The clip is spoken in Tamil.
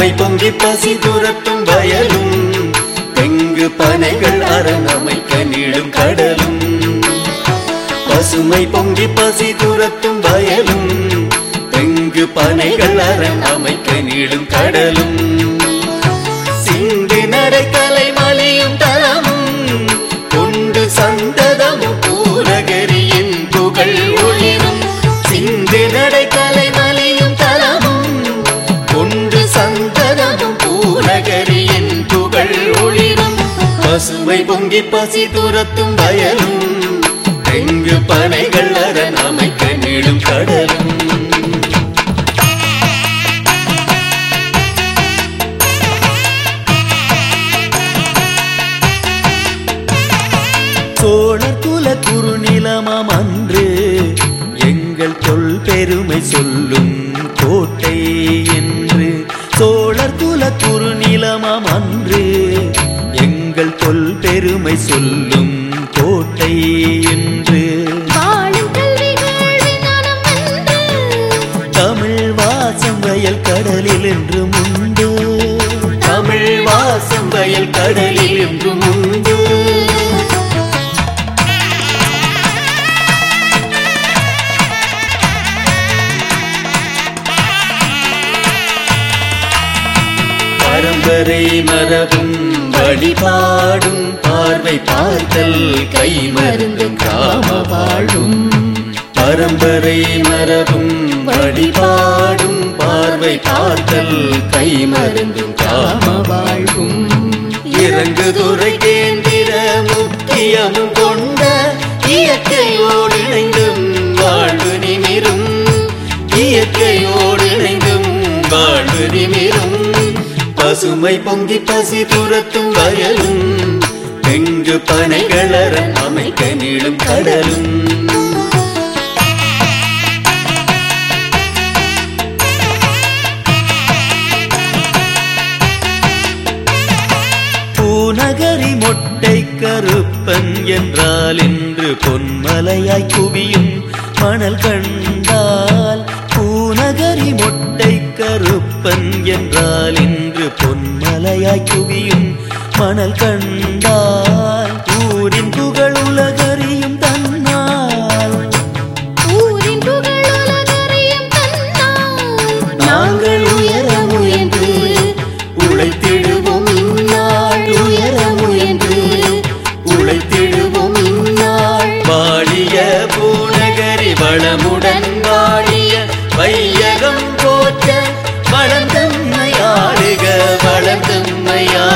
பசுமை பொங்கி பசி துரத்தும் வயலும் தெங்கு பனைகள் அரண் அமைக்க நீளும் கடலும் பசுமை பொங்கி பசி துரத்தும் வயலும் தெங்கு பனைகள் அரண் அமைக்க நீளும் கடலும் சிந்து நடைக்கலை மலையும் தலமும் கொண்டு சந்ததமும் பூரகரியின் புகழ் ஒளிரும் சிந்து நடைக்கலை மலையும் தலமும் கொண்டு சந்ததமும் பூரகரியின் புகழ் ஒளிரும் பசுமை பொங்கி பசி துரத்தும் வயலும் தெங்கு பனைகள் அரண் அமைக்க நீளும் கடலும் சோழர் குல குறுநிலமாம் அன்று எங்கள் தொல் பெருமை சொல்லும் கோட்டை என்று சோழர் குல குறுநிலமாம் அன்று எங்கள் தொல் பெருமை சொல்லும் கோட்டை என்று வாழும் கல்வி வாழ்வினானம் அன்று தமிழ் வாசம் வயல் கடலில் என்றும் உண்டு தமிழ் வாசம் வயல் கடலில் என்றும் உண்டு பரம்பரை மரபும் வழிபாடும் பார்வை பார்த்தல் கை மருந்தும் காம வாழும் பரம்பரை மரபும் வழிபாடும் பார்வை பார்த்தல் கை மருந்தும் காம வாழ்வும் இறங்குதுறை கேந்திர முக்கியமும் கொண்ட இயற்கையோடு இணைந்தும் வாழ்வு நிமிரும் இயற்கையோடு இணைந்தும் வாழ்வு நிமிரும் பசுமை பொங்கி பசி துரத்தும் வயலும் எங்கு பனைகளர அமைக்க நீளும் கடலும் பூநகரி மொட்டை கருப்பன் என்றால் இன்று பொன்மலையாய் குவியும் மணல் கண்டால் பூநகரி மொட்டை கருப்பன் என்றால் இன்று பொன்மலையாய் குவியும் மணல் கண்டால் ஊரின் புகழ் உலகறியும் தன்னால் ஊரின் புகழ் உலகறியும் தன்னால் நாங்கள் உயர முயன்று உழைத்திடுவோம் இந்நாள் உயர முயன்று உழைத்திடுவோம் இந்நாள் வாழிய பூநகரி வளமுடன் வாழிய வையகம் போற்ற வளர்ந்தம்மை ஆடுக வளர்ந்தம்மை